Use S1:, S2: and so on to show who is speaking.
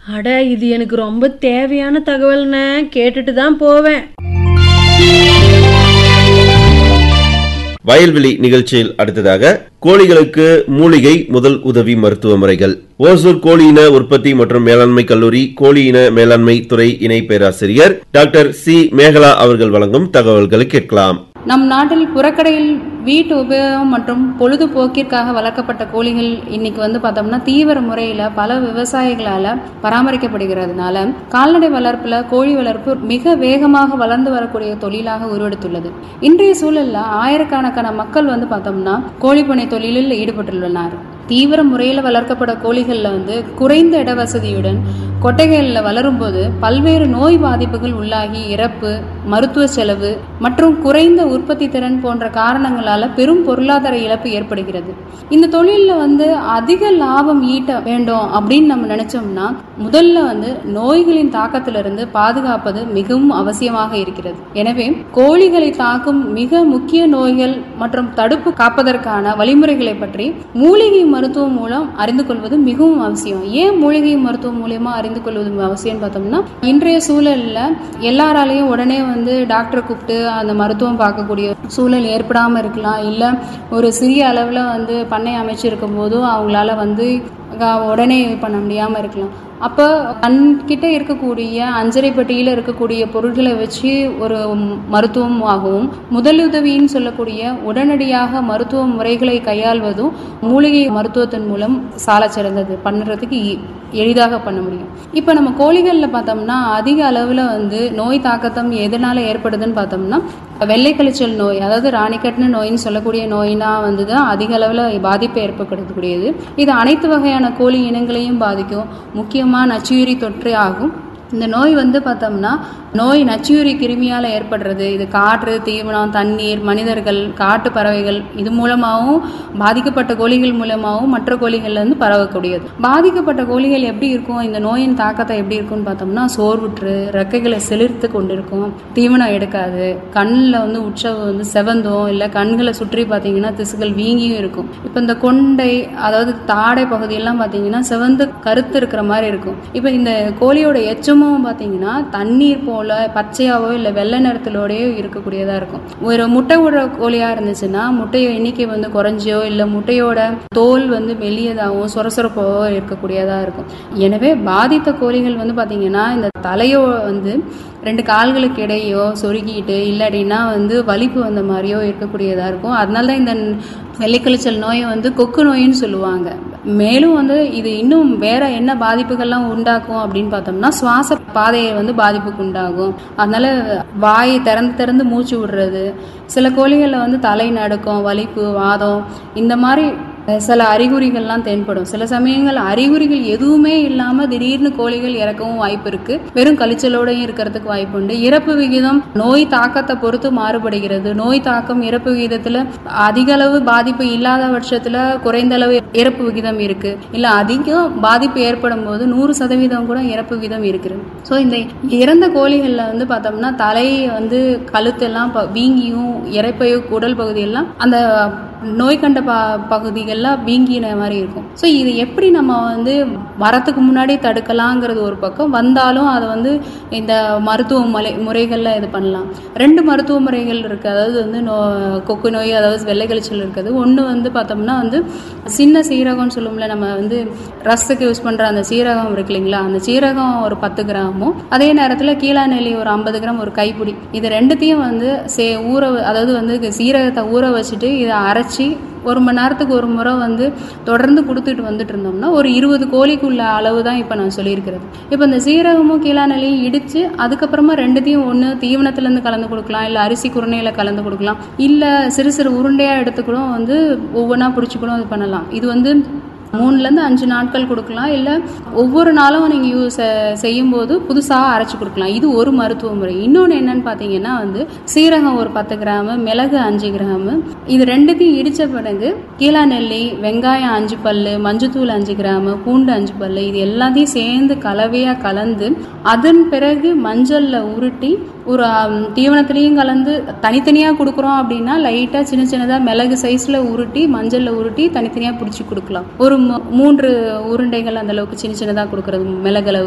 S1: அட இது எனக்கு ரொம்ப தேவையான தகவல்னே கேட்டுட்டு தான் போவேன்
S2: வயல்வெளி நிகழ்ச்சியில் அடுத்ததாக கோழிகளுக்கு மூலிகை முதல் உதவி மருத்துவ முறைகள் ஓசூர் கோழி இன உற்பத்தி மற்றும் மேலாண்மை கல்லூரி கோழி இன மேலாண்மை துறை இணை பேராசிரியர் டாக்டர் சி மேகலா அவர்கள் வழங்கும் தகவல்களை கேட்கலாம்
S3: நம் நாட்டில் புறக்கடையில் வீட்டு உபயோகம் மற்றும் பொழுதுபோக்கிற்காக வளர்க்கப்பட்ட கோழிகள் இன்னைக்கு வந்து பார்த்தோம்னா தீவிர முறையில் பல விவசாயிகளால் பராமரிக்கப்படுகிறதுனால கால்நடை வளர்ப்பில் கோழி வளர்ப்பு மிக வேகமாக வளர்ந்து வரக்கூடிய தொழிலாக உருவெடுத்துள்ளது இன்றைய சூழலில் ஆயிரக்கணக்கான மக்கள் வந்து பார்த்தோம்னா கோழிப்பனை தொழிலில் ஈடுபட்டுள்ளனர் தீவிர முறையில் வளர்க்கப்பட கோழிகளில் வந்து குறைந்த இட வசதியுடன் கொட்டைகளில் வளரும்போது பல்வேறு நோய் பாதிப்புகள் உள்ளாகி இறப்பு மருத்துவ செலவு மற்றும் குறைந்த உற்பத்தி திறன் போன்ற காரணங்களால பெரும் பொருளாதார இழப்பு ஏற்படுகிறது இந்த தொழிலில் வந்து அதிக லாபம் ஈட்ட வேண்டும் அப்படின்னு நம்ம நினைச்சோம்னா முதல்ல வந்து நோய்களின் தாக்கத்திலிருந்து பாதுகாப்பது மிகவும் அவசியமாக இருக்கிறது எனவே கோழிகளை தாக்கும் மிக முக்கிய நோய்கள் மற்றும் தடுப்பு காப்பதற்கான வழிமுறைகளை பற்றி மூலிகை மருத்துவம் மூலம் அறிந்து கொள்வது மிகவும் அவசியம் ஏன் மூலிகை மருத்துவம் மூலியமா அறிந்து கொள்வது அவசியம்னு பார்த்தோம்னா இன்றைய சூழல்ல எல்லாராலையும் உடனே வந்து டாக்டரை கூப்பிட்டு அந்த மருத்துவம் பார்க்கக்கூடிய சூழல் ஏற்படாம இருக்கலாம் இல்ல ஒரு சிறிய அளவுல வந்து பண்ணை அமைச்சிருக்கும் போதும் அவங்களால வந்து க- உடனே பண்ண முடியாம இருக்கலாம் அப்போ தன்கிட்ட இருக்கக்கூடிய அஞ்சரை பெட்டியில் இருக்கக்கூடிய பொருட்களை வச்சு ஒரு மருத்துவம் ஆகவும் முதலுதவின்னு சொல்லக்கூடிய உடனடியாக மருத்துவ முறைகளை கையாள்வதும் மூலிகை மருத்துவத்தின் மூலம் சால சிறந்தது பண்ணுறதுக்கு எ- எளிதாக பண்ண முடியும் இப்போ நம்ம கோழிகளில் பார்த்தோம்னா அதிக அளவில் வந்து நோய் தாக்கத்தம் எதனால் ஏற்படுதுன்னு பார்த்தோம்னா வெள்ளை கழிச்சல் நோய் அதாவது ராணிக்கட்னு நோயின்னு சொல்லக்கூடிய நோயினா வந்து தான் அதிக அளவில் பாதிப்பை ஏற்படுத்தக்கூடியது இது அனைத்து வகையான கோழி இனங்களையும் பாதிக்கும் முக்கியமாக நச்சுயிரி தொற்று ஆகும் இந்த நோய் வந்து பார்த்தோம்னா நோய் நச்சுயிரி கிருமியால் ஏற்படுறது இது காற்று தீவனம் தண்ணீர் மனிதர்கள் காட்டு பறவைகள் இது மூலமாகவும் பாதிக்கப்பட்ட கோழிகள் மூலமாகவும் மற்ற கோழிகள்ல இருந்து பரவக்கூடியது பாதிக்கப்பட்ட கோழிகள் எப்படி இருக்கும் இந்த நோயின் தாக்கத்தை எப்படி இருக்கும்னு பார்த்தோம்னா சோர்வுற்று ரெக்கைகளை செலுத்து கொண்டிருக்கும் தீவனம் எடுக்காது கண்ணில் வந்து உற்சவம் வந்து செவந்தும் இல்லை கண்களை சுற்றி பார்த்தீங்கன்னா திசுகள் வீங்கியும் இருக்கும் இப்போ இந்த கொண்டை அதாவது தாடை பகுதியெல்லாம் பார்த்தீங்கன்னா செவந்து கருத்து இருக்கிற மாதிரி இருக்கும் இப்போ இந்த கோழியோட எச்சமும் பார்த்தீங்கன்னா தண்ணீர் போல பச்சையாவோ இல்லை வெள்ளை நிறத்திலோடயோ இருக்கக்கூடியதா இருக்கும் ஒரு முட்டை விடுற கோழியா இருந்துச்சுன்னா முட்டையோ எண்ணிக்கை வந்து குறைஞ்சோ இல்லை முட்டையோட தோல் வந்து மெல்லியதாகவும் சொரசொரப்பாவோ இருக்கக்கூடியதா இருக்கும் எனவே பாதித்த கோழிகள் வந்து பார்த்தீங்கன்னா இந்த தலையோ வந்து ரெண்டு கால்களுக்கு இடையோ சொருகிட்டு இல்லாட்டினா வந்து வலிப்பு வந்த மாதிரியோ இருக்கக்கூடியதா இருக்கும் அதனால தான் இந்த வெள்ளைக்கழிச்சல் நோயை வந்து கொக்கு நோயின்னு சொல்லுவாங்க மேலும் வந்து இது இன்னும் வேற என்ன பாதிப்புகள்லாம் உண்டாக்கும் அப்படின்னு பார்த்தோம்னா சுவாச பாதையை வந்து பாதிப்புக்கு உண்டாகும் அதனால வாய் திறந்து திறந்து மூச்சு விடுறது சில கோழிகளில் வந்து தலை நடுக்கம் வலிப்பு வாதம் இந்த மாதிரி சில அறிகுறிகள்லாம் தென்படும் சில சமயங்கள் அறிகுறிகள் எதுவுமே இல்லாம திடீர்னு கோழிகள் இறக்கவும் வாய்ப்பு இருக்கு வெறும் கழிச்சலோடையும் இருக்கிறதுக்கு வாய்ப்பு உண்டு இறப்பு விகிதம் நோய் தாக்கத்தை பொறுத்து மாறுபடுகிறது நோய் தாக்கம் இறப்பு விகிதத்துல அதிக அளவு பாதிப்பு இல்லாத பட்சத்துல குறைந்த அளவு இறப்பு விகிதம் இருக்கு இல்ல அதிகம் பாதிப்பு ஏற்படும் போது நூறு சதவீதம் கூட இறப்பு விகிதம் இருக்கிறது ஸோ இந்த இறந்த கோழிகள்ல வந்து பார்த்தோம்னா தலை வந்து கழுத்தெல்லாம் ப- வீங்கியும் இறைப்பையோ உடல் பகுதியெல்லாம் அந்த நோய் கண்ட ப பகுதிகள்லாம் வீங்கின மாதிரி இருக்கும் ஸோ இது எப்படி நம்ம வந்து வரத்துக்கு முன்னாடி தடுக்கலாங்கிறது ஒரு பக்கம் வந்தாலும் அதை வந்து இந்த மருத்துவ முறை முறைகளில் இது பண்ணலாம் ரெண்டு மருத்துவ முறைகள் இருக்குது அதாவது வந்து நோ கொக்கு நோய் அதாவது வெள்ளை கழிச்சல் இருக்குது ஒன்று வந்து பார்த்தோம்னா வந்து சின்ன சீரகம்னு சொல்லுவோம்ல நம்ம வந்து ரசத்துக்கு யூஸ் பண்ணுற அந்த சீரகம் இருக்கு இல்லைங்களா அந்த சீரகம் ஒரு பத்து கிராமும் அதே நேரத்தில் கீழா நெல்லி ஒரு ஐம்பது கிராம் ஒரு கைப்பிடி இது ரெண்டுத்தையும் வந்து சே ஊற வ- அதாவது வந்து சீரகத்தை ஊற வச்சுட்டு இதை அரைச்சி ஒரு மணி நேரத்துக்கு ஒரு முறை வந்து தொடர்ந்து கொடுத்துட்டு வந்துட்டு இருந்தோம்னா ஒரு இருபது கோழிக்குள்ள அளவு தான் இப்போ நான் சொல்லியிருக்கிறது இப்போ இந்த சீரகமும் கீழாநெல்லையும் இடித்து அதுக்கப்புறமா ரெண்டுத்தையும் ஒன்று தீவனத்துலேருந்து கலந்து கொடுக்கலாம் இல்லை அரிசி குருணையில் கலந்து கொடுக்கலாம் இல்லை சிறு சிறு உருண்டையாக எடுத்து கூட வந்து ஒவ்வொன்றா பிடிச்சி கூட இது பண்ணலாம் இது வந்து மூணுலேருந்து அஞ்சு நாட்கள் கொடுக்கலாம் இல்லை ஒவ்வொரு நாளும் நீங்கள் யூஸ் செய்யும்போது புதுசாக அரைச்சி கொடுக்கலாம் இது ஒரு மருத்துவ முறை இன்னொன்று என்னன்னு பார்த்தீங்கன்னா வந்து சீரகம் ஒரு பத்து கிராமு மிளகு அஞ்சு கிராமு இது ரெண்டுத்தையும் இடித்த பிறகு கீழா நெல்லி வெங்காயம் அஞ்சு பல்லு மஞ்சத்தூள் அஞ்சு கிராமு பூண்டு அஞ்சு பல்லு இது எல்லாத்தையும் சேர்ந்து கலவையாக கலந்து அதன் பிறகு மஞ்சளில் உருட்டி ஒரு ஆம், தீவனத்துலேயும் கலந்து தனித்தனியாக கொடுக்குறோம் அப்படின்னா லைட்டாக சின்ன சின்னதாக மிளகு சைஸில் உருட்டி மஞ்சளில் உருட்டி தனித்தனியாக பிடிச்சி கொடுக்கலாம் ஒரு மூ- மூன்று உருண்டைகள் அந்த அளவுக்கு சின்ன சின்னதாக கொடுக்குறது மிளகு அளவு